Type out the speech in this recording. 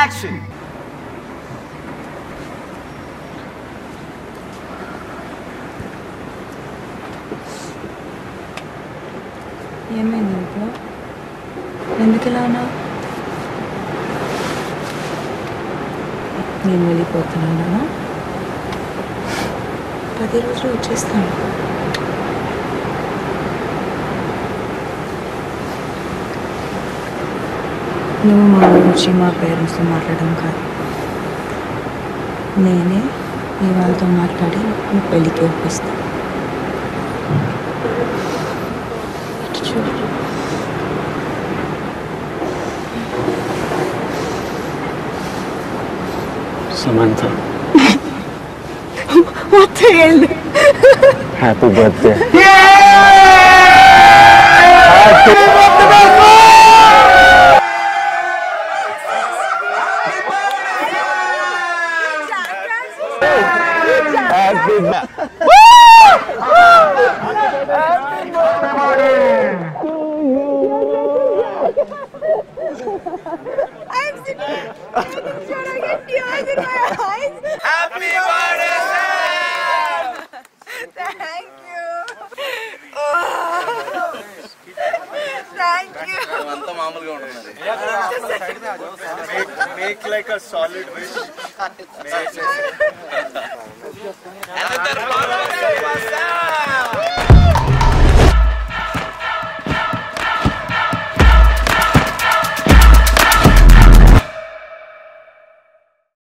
Action ఏమైంది ఇంట్లో ఎందుకు ఇలా ఉన్నావు నేను వెళ్ళిపోతున్నానా పది రోజులు వచ్చేస్తాను నువ్వు మా గురించి మా పేరెంట్స్తో మాట్లాడడం కాదు నేనే మీ వాళ్ళతో మాట్లాడి మీ పెళ్ళికి ఒప్పిస్తాను ఇటు చూడు Samantha, What the hell? happy birthday. అంతా మామూలుగా ఉంటుంది make like a solid wish